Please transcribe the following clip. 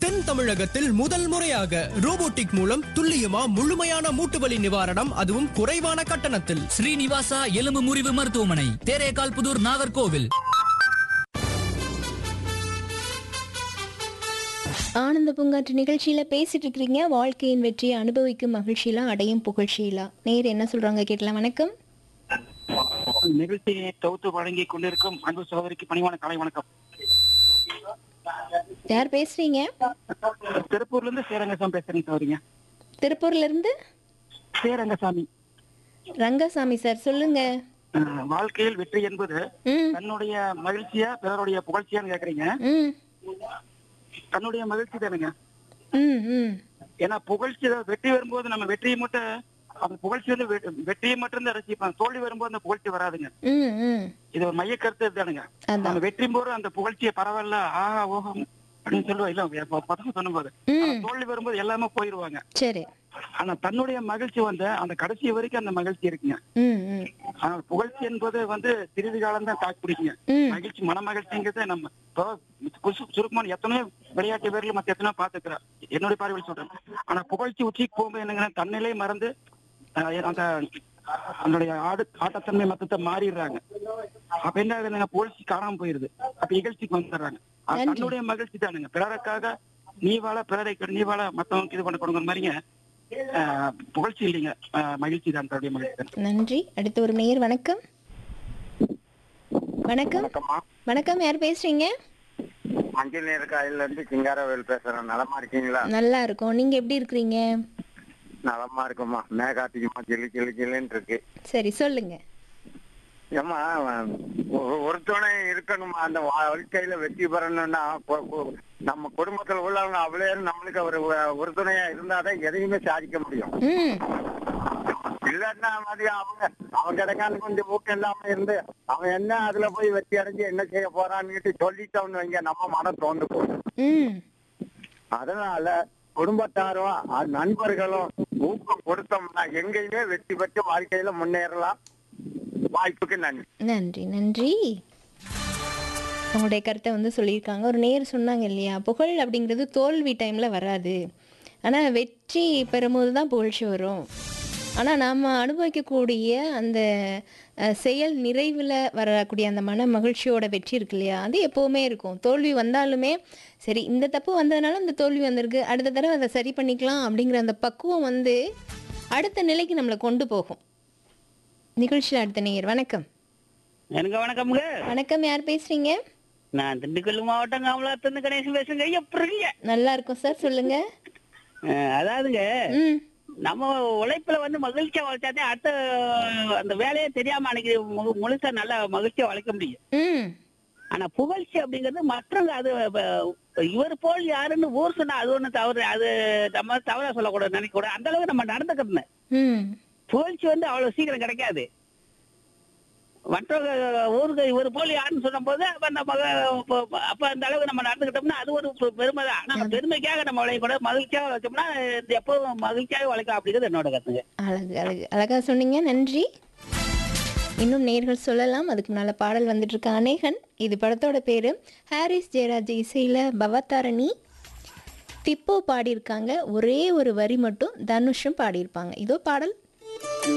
தென் தமிழகத்தில் முதல் முறையாக ரோபோட்டிக் மூலம் துல்லியமா முழுமையான மூட்டு வலி நிவாரணம் அதுவும் குறைவான கட்டணத்தில் ஸ்ரீனிவாசா எலும்பு முறிவு மருத்துவமனை தேரேகால் புதூர் நாகர்கோவில் ஆனந்த பூங்காற்று நிகழ்ச்சியில பேசிட்டு இருக்கிறீங்க வாழ்க்கையின் வெற்றியை அனுபவிக்கும் மகிழ்ச்சியில அடையும் புகழ்ச்சியிலா நேர் என்ன சொல்றாங்க கேட்கலாம் வணக்கம் நிகழ்ச்சியை தொகுத்து வழங்கி கொண்டிருக்கும் அன்பு சகோதரிக்கு பணிவான காலை வணக்கம் யார் பேசுறீங்க திருப்பூர்ல இருந்து சேரங்கசாமி பேசுறேன் சகோதரிங்க திருப்பூர்ல இருந்து சேரங்கசாமி ரங்கசாமி சார் சொல்லுங்க அஹ், வாழ்க்கையில் வெற்றி என்பது ம் தன்னுடைய மகிழ்ச்சியா பிறருடைய புகழ்ச்சியான்னு கேக்குறீங்க ம் தன்னுடைய மகிழ்ச்சி தானுங்க ம் ம் ஏன்னா புகழ்ச்சி தான் வெற்றி வரும்போது நம்ம வெற்றியை மட்டும் அந்த புகழ்ச்சி வந்து வெ- வெற்றியை மட்டும் தான் ரசிப்பாங்க தோல்வி வரும்போது அந்த புகழ்ச்சி வராதுங்க ம் ம் இது ஒரு மைய கருத்து தானுங்க அதான் நம்ம வெற்றி போது அந்த புகழ்ச்சியை பரவாயில்ல ஆஹா ஓஹம் அப்படின்னு சொல்லுவோம் இல்ல இப்ப பசங்க சொன்னும்போது ஆனா ம் தோல்வி வரும்போது எல்லாமே போயிருவாங்க சரி ஆனா தன்னுடைய மகிழ்ச்சி வந்து அந்த கடைசி வரைக்கும் அந்த மகிழ்ச்சி இருக்குங்க ம் ம் ஆனால் புகழ்ச்சி என்பது வந்து சிறிது காலம் தான் தாக்கு பிடிக்குங்க ம் மகிழ்ச்சி மன மகிழ்ச்சிங்கிறத நம்ம இப்போ குசு- சுருக்கமான எத்தனையோ விளையாட்டு பேர்ல மத்த எத்தனையோ பாத்துக்கிறேன் என்னுடைய பார்வையில் சொல்றேன் ஆனா புகழ்ச்சி உச்சிக்கு போகும்போது என்னங்கன்னா தன்னிலை மறந்து ஆஹ், அந்த அதனுடைய ஆடு ஆட்டத்தன்மை மத்தத்தை மாறிடுறாங்க அப்ப என்ன ஆகுதுங்க புகழ்ச்சி காணாம போயிருது அப்ப இகழ்ச்சிக்கு வந்துடுறாங்க அது நன்றி. தன்னுடைய மகிழ்ச்சி தானுங்க பிறருக்காக நீ வாழ பிறரை கெடு, நீ வாழ மத்தவங்க இது பண்ண கொடுங்கிற மாதிரிங்க ஆஹ், புகழ்ச்சி இல்லைங்க ஆஹ், மகிழ்ச்சி தான் தன்னுடைய மகிழ்ச்சி தான் நன்றி அடுத்து ஒரு நேர் வணக்கம் வணக்கம் வணக்கம்மா வணக்கம் யார் பேசுறீங்க மஞ்சள் நீர் காயில இருந்து சிங்காரவேல் பேசுறேன் நலமா இருக்கீங்களா நல்லா இருக்கோம் நீங்க எப்படி இருக்கிறீங்க நலமா இருக்குமா மேகாத்திக்குமா கிளி கிளி கிளின்னு இருக்கு சரி சொல்லுங்க ஏமா ஒரு துணை இருக்கணுமா அந்த வாழ்க்கையில வெற்றி பெறணும்னா கொ- கொ- நம்ம குடும்பத்துல உள்ளவங்க அவ்வளோ நம்மளுக்கு ஒரு உறுதுணையா இருந்தாதான் எதையுமே சாதிக்க முடியும் ம் இல்லன்னா மாதிரி அவங்க அவன் கிடைக்காத கொஞ்சம் ஊக்கம் இல்லாம இருந்து அவன் என்ன அதுல போய் வெற்றி அடைஞ்சு என்ன செய்ய போறான்னு சொல்லிட்டோம்னு வைங்க நம்ம மனம் தோந்து போகும் ம் அதனால குடும்பத்தாரும் அஹ், நண்பர்களும் ஊக்கம் கொடுத்தோம்னா எங்கேயுமே வெற்றி பெற்று வாழ்க்கையில முன்னேறலாம் வாய்ப்புக்கு நன்றி நன்றி நன்றி உங்களுடைய கருத்தை வந்து சொல்லியிருக்காங்க ஒரு நேர் சொன்னாங்க இல்லையா புகழ் அப்படிங்கிறது தோல்வி டைமில் வராது ஆனால் வெற்றி பெறும்போது தான் புகழ்ச்சி வரும் ஆனால் நாம் அனுபவிக்கக்கூடிய அந்த அஹ், செயல் நிறைவில் வரக்கூடிய அந்த மன மகிழ்ச்சியோட வெற்றி இருக்கு இல்லையா அது எப்போவுமே இருக்கும் தோல்வி வந்தாலுமே சரி இந்த தப்பு வந்ததுனால இந்த தோல்வி வந்திருக்கு அடுத்த தடவை அதை சரி பண்ணிக்கலாம் அப்படிங்கிற அந்த பக்குவம் வந்து அடுத்த நிலைக்கு நம்மளை கொண்டு போகும் நிகழ்ச்சியில் அடுத்த நேயர் வணக்கம் எனக்கு வணக்கம்ங்க வணக்கம் யார் பேசுறீங்க நான் திண்டுக்கல் மாவட்டம் காமலாத்திருந்து கணேசன் பேசுங்க எப்படி இருக்கீங்க நல்லா இருக்கும் சார் சொல்லுங்க அஹ், அதாவதுங்க ம் நம்ம உழைப்புல வந்து மகிழ்ச்சியா வளர்த்தாதே அடுத்த அந்த வேலையே தெரியாம அன்னைக்கு மு- முழுசா நல்லா மகிழ்ச்சியா வளைக்க முடியும் ம் ஆனா புகழ்ச்சி அப்படிங்கிறது மற்றவங்க அது இப்ப இவர் போல் யாருன்னு ஊர் சொன்னா அது ஒண்ணு தவறு அது நம்ம தவறா சொல்லக்கூடாது நினைக்க கூடாது அந்த அளவுக்கு நம்ம நடந்துக்கணும் ம் புகழ்ச்சி வந்து அவ்வளவு சீக்கிரம் கிடைக்காது மற்றவங்க ஊருக்கு இவர் போல் யாருன்னு சொன்ன போது அப்ப நம்ம அப்ப- அப்ப அந்த அளவுக்கு நம்ம நடந்துக்கிட்டோம்னா அது ஒரு பெ- பெருமை தான் ஆனா பெருமைக்காக நம்ம உழைக்கூடாது மகிழ்ச்சியாக வச்சோம்னா இது எப்பவும் மகிழ்ச்சியாக உழைக்கலாம் அப்படிங்கிறது என்னோட கருத்துங்க அழகு அழகு அழகா சொன்னீங்க நன்றி இன்னும் நேர்கள் சொல்லலாம் அதுக்கு முன்னால் பாடல் வந்துட்டு இருக்க அநேகன் இது படத்தோட பேர் ஹாரிஸ் ஜெயராஜ் இசையில் பவதாரணி திப்போ பாடியிருக்காங்க ஒரே ஒரு வரி மட்டும் தனுஷும் பாடியிருப்பாங்க இதோ பாடல்